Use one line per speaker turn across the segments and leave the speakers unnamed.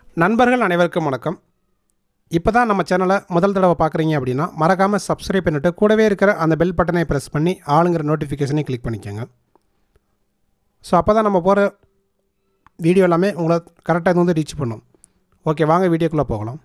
நண்பர்கள் அனைவருக்கும் வணக்கம் இப்போ தான் நம்ம சேனலை முதல் தடவை பார்க்குறீங்க அப்படின்னா மறக்காமல் சப்ஸ்கிரைப் பண்ணிவிட்டு கூடவே இருக்கிற அந்த பெல் பட்டனை ப்ரெஸ் பண்ணி ஆளுங்கிற நோட்டிஃபிகேஷனை கிளிக் பண்ணிக்கோங்க ஸோ அப்போ தான் நம்ம போகிற வீடியோ எல்லாமே உங்களை கரெக்டாக இது வந்து ரீச் பண்ணும் ஓகே வாங்க வீடியோக்குள்ளே போகலாம்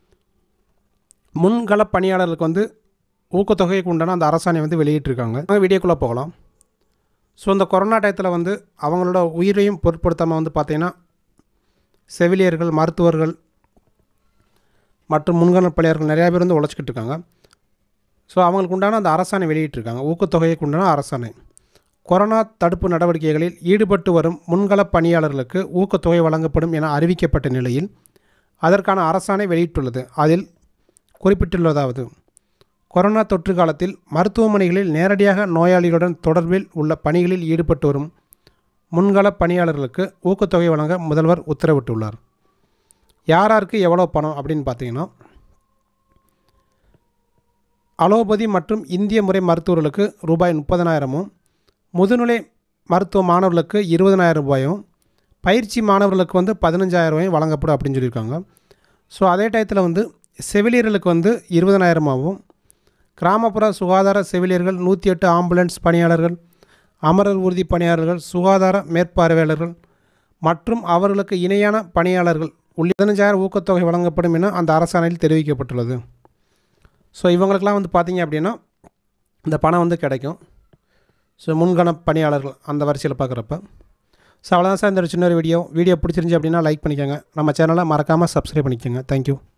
முன்கள பணியாளர்களுக்கு வந்து ஊக்கத்தொகைக்கு உண்டான அந்த அரசாணை வந்து வெளியிட்டிருக்காங்க வாங்க வீடியோக்குள்ளே போகலாம் ஸோ இந்த கொரோனா டயத்தில் வந்து அவங்களோட உயிரையும் பொருட்படுத்தாமல் வந்து பார்த்திங்கன்னா செவிலியர்கள் மருத்துவர்கள் மற்றும் முன்கள பணியாளர்கள் நிறையா பேர் வந்து உழைச்சிக்கிட்டு இருக்காங்க ஸோ அவங்களுக்கு உண்டான அந்த அரசாணை வெளியிட்டிருக்காங்க ஊக்கத்தொகைக்கு உண்டான அரசாணை கொரோனா தடுப்பு நடவடிக்கைகளில் ஈடுபட்டு வரும் முன்கள பணியாளர்களுக்கு ஊக்கத்தொகை வழங்கப்படும் என அறிவிக்கப்பட்ட நிலையில் அதற்கான அரசாணை வெளியிட்டுள்ளது அதில் குறிப்பிட்டுள்ளதாவது கொரோனா தொற்று காலத்தில் மருத்துவமனைகளில் நேரடியாக நோயாளிகளுடன் தொடர்பில் உள்ள பணிகளில் ஈடுபட்டு வரும் முன்கள பணியாளர்களுக்கு ஊக்கத்தொகை வழங்க முதல்வர் உத்தரவிட்டுள்ளார் யார் யாருக்கு எவ்வளோ பணம் அப்படின்னு பார்த்தீங்கன்னா அலோபதி மற்றும் இந்திய முறை மருத்துவர்களுக்கு ரூபாய் முப்பதனாயிரமும் முதுநிலை மருத்துவ மாணவர்களுக்கு இருபதனாயிரம் ரூபாயும் பயிற்சி மாணவர்களுக்கு வந்து பதினஞ்சாயிரம் ரூபாயும் வழங்கப்படும் அப்படின்னு சொல்லியிருக்காங்க ஸோ அதே டயத்தில் வந்து செவிலியர்களுக்கு வந்து இருபதனாயிரமாகவும் கிராமப்புற சுகாதார செவிலியர்கள் நூற்றி எட்டு ஆம்புலன்ஸ் பணியாளர்கள் அமரர் ஊர்தி பணியாளர்கள் சுகாதார மேற்பார்வையாளர்கள் மற்றும் அவர்களுக்கு இணையான பணியாளர்கள் உள்ள பதினஞ்சாயிரம் ஊக்கத்தொகை வழங்கப்படும் என அந்த அரசாணையில் தெரிவிக்கப்பட்டுள்ளது ஸோ இவங்களுக்கெல்லாம் வந்து பார்த்திங்க அப்படின்னா இந்த பணம் வந்து கிடைக்கும் ஸோ முன்கண பணியாளர்கள் அந்த வரிசையில் பார்க்குறப்ப ஸோ அவ்வளோதான் சார் இந்த ஒரு சின்ன ஒரு வீடியோ வீடியோ பிடிச்சிருந்துச்சி அப்படின்னா லைக் பண்ணிக்கோங்க நம்ம சேனலை மறக்காமல் சப்ஸ்கிரைப் பண்ணிக்கோங்க தேங்க்யூ